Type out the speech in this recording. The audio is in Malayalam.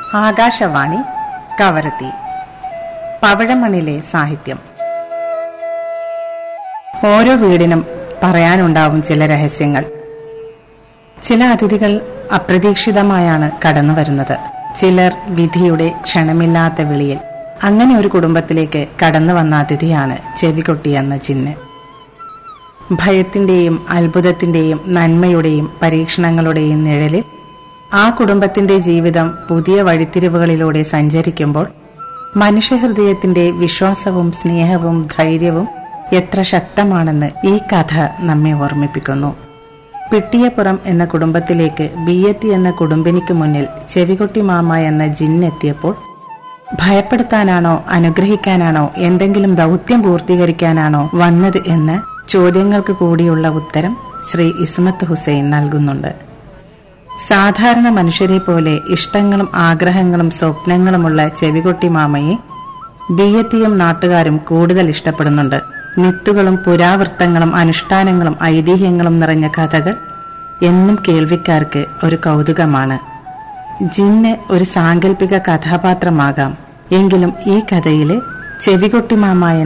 ആകാശവാണി കവരത്തി പവിഴമണിലെ സാഹിത്യം ഓരോ വീടിനും പറയാനുണ്ടാവും ചില രഹസ്യങ്ങൾ ചില അതിഥികൾ അപ്രതീക്ഷിതമായാണ് കടന്നു വരുന്നത് ചിലർ വിധിയുടെ ക്ഷണമില്ലാത്ത വിളിയിൽ അങ്ങനെ ഒരു കുടുംബത്തിലേക്ക് കടന്നു വന്ന അതിഥിയാണ് ചെവികൊട്ടി എന്ന ചിന്ന് ഭയത്തിന്റെയും അത്ഭുതത്തിന്റെയും നന്മയുടെയും പരീക്ഷണങ്ങളുടെയും നിഴലിൽ ആ കുടുംബത്തിന്റെ ജീവിതം പുതിയ വഴിത്തിരിവുകളിലൂടെ സഞ്ചരിക്കുമ്പോൾ മനുഷ്യഹൃദയത്തിന്റെ വിശ്വാസവും സ്നേഹവും ധൈര്യവും എത്ര ശക്തമാണെന്ന് ഈ കഥ നമ്മെ ഓർമ്മിപ്പിക്കുന്നു പിട്ടിയപ്പുറം എന്ന കുടുംബത്തിലേക്ക് ബിയത്തി എന്ന കുടുംബിനിക്ക് മുന്നിൽ ചെവികൊട്ടി മാമ എന്ന ജിന്നെത്തിയപ്പോൾ ഭയപ്പെടുത്താനാണോ അനുഗ്രഹിക്കാനാണോ എന്തെങ്കിലും ദൗത്യം പൂർത്തീകരിക്കാനാണോ വന്നത് എന്ന ചോദ്യങ്ങൾക്ക് കൂടിയുള്ള ഉത്തരം ശ്രീ ഇസ്മത്ത് ഹുസൈൻ നൽകുന്നുണ്ട് സാധാരണ മനുഷ്യരെ പോലെ ഇഷ്ടങ്ങളും ആഗ്രഹങ്ങളും സ്വപ്നങ്ങളുമുള്ള ചെവികൊട്ടി മാമയെ ബിയത്തിയും നാട്ടുകാരും കൂടുതൽ ഇഷ്ടപ്പെടുന്നുണ്ട് മിത്തുകളും പുരാവൃത്തങ്ങളും അനുഷ്ഠാനങ്ങളും ഐതിഹ്യങ്ങളും നിറഞ്ഞ കഥകൾ എന്നും കേൾവിക്കാർക്ക് ഒരു കൗതുകമാണ് ജിന്ന് ഒരു സാങ്കല്പിക കഥാപാത്രമാകാം എങ്കിലും ഈ കഥയിലെ ചെവികൊട്ടി മാമ